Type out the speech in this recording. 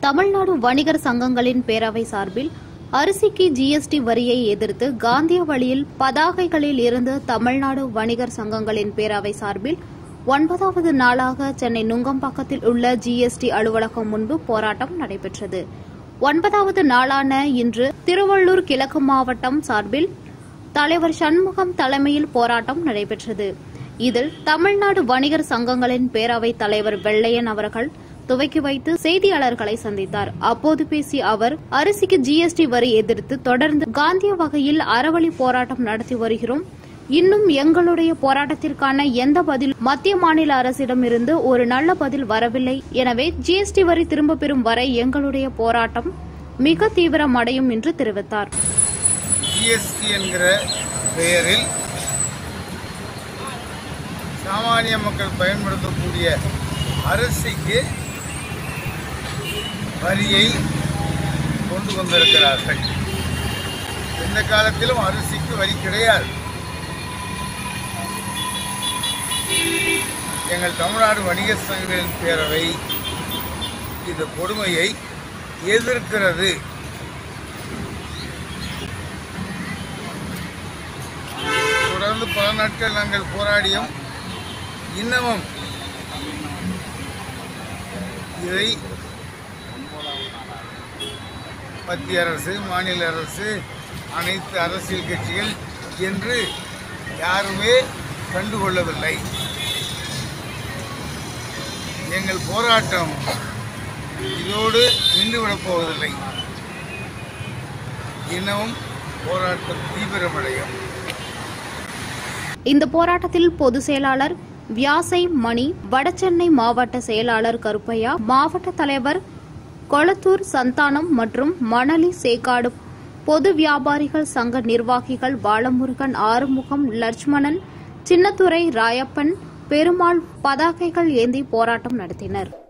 தமிழ்நாடு வணிகர் சங்கங்களின் பேரவை சார்பில் அரிசிக்கு ஜிஎஸ்டி வரியை எதிர்த்து காந்திய வழியில் பதாகைகளில் இருந்து தமிழ்நாடு வணிகர் சங்கங்களின் பேரவை சார்பில் ஒன்பதாவது நாளாக சென்னை நுங்கம்பாக்கத்தில் உள்ள ஜிஎஸ்டி அலுவலகம் முன்பு போராட்டம் நடைபெற்றது ஒன்பதாவது நாளான இன்று திருவள்ளூர் கிழக்கு மாவட்டம் சார்பில் தலைவர் சண்முகம் தலைமையில் போராட்டம் நடைபெற்றது இதில் தமிழ்நாடு வணிகர் சங்கங்களின் பேரவைத் தலைவர் வெள்ளையன் அவர்கள் துவக்கி வைத்து செய்தியாளர்களை சந்தித்தார் அப்போது பேசிய அவர் அரிசிக்கு ஜிஎஸ்டி வரி எதிர்த்து தொடர்ந்து காந்திய வகையில் அறவழி போராட்டம் நடத்தி வருகிறோம் இன்னும் எங்களுடைய போராட்டத்திற்கான எந்த பதில் மத்திய மாநில அரசிடமிருந்து ஒரு நல்ல பதில் வரவில்லை எனவே ஜிஎஸ்டி வரி திரும்ப பெறும் வரை எங்களுடைய போராட்டம் மிக தீவிரமடையும் என்று தெரிவித்தார் ஜிஎஸ்டி என்கிற பெயரில் சாமானிய மக்கள் பயன்படுத்தக்கூடிய அரிசிக்கு வரியை கொண்டு வந்திருக்கிறார்கள் எந்த காலத்திலும் அரிசிக்கு வரி கிடையாது எங்கள் தமிழ்நாடு வணிகர் சங்கங்களின் பேரவை இந்த கொடுமையை எதிர்க்கிறது தொடர்ந்து பல நாட்கள் நாங்கள் போராடியும் இன்னமும் இதை மத்திய அரசு மாநில அரசு அனைத்து அரசியல் கட்சிகள் என்று யாருமே கண்டுகொள்ளவில்லை எங்கள் போராட்டம் இதோடு நின்றுவிடப் போவதில்லை இன்னமும் போராட்டம் தீவிரமடையும் இந்த போராட்டத்தில் பொதுச் செயலாளர் வியாசை மணி வடசென்னை மாவட்ட செயலாளர் கருப்பையா மாவட்ட தலைவர் கொளத்தூர் சந்தானம் மற்றும் மணலி சேக்காடு பொது வியாபாரிகள் சங்க நிர்வாகிகள் பாலமுருகன் ஆறுமுகம் லட்சுமணன் சின்னத்துரை ராயப்பன் பெருமாள் பதாகைகள் ஏந்தி போராட்டம் நடத்தினர்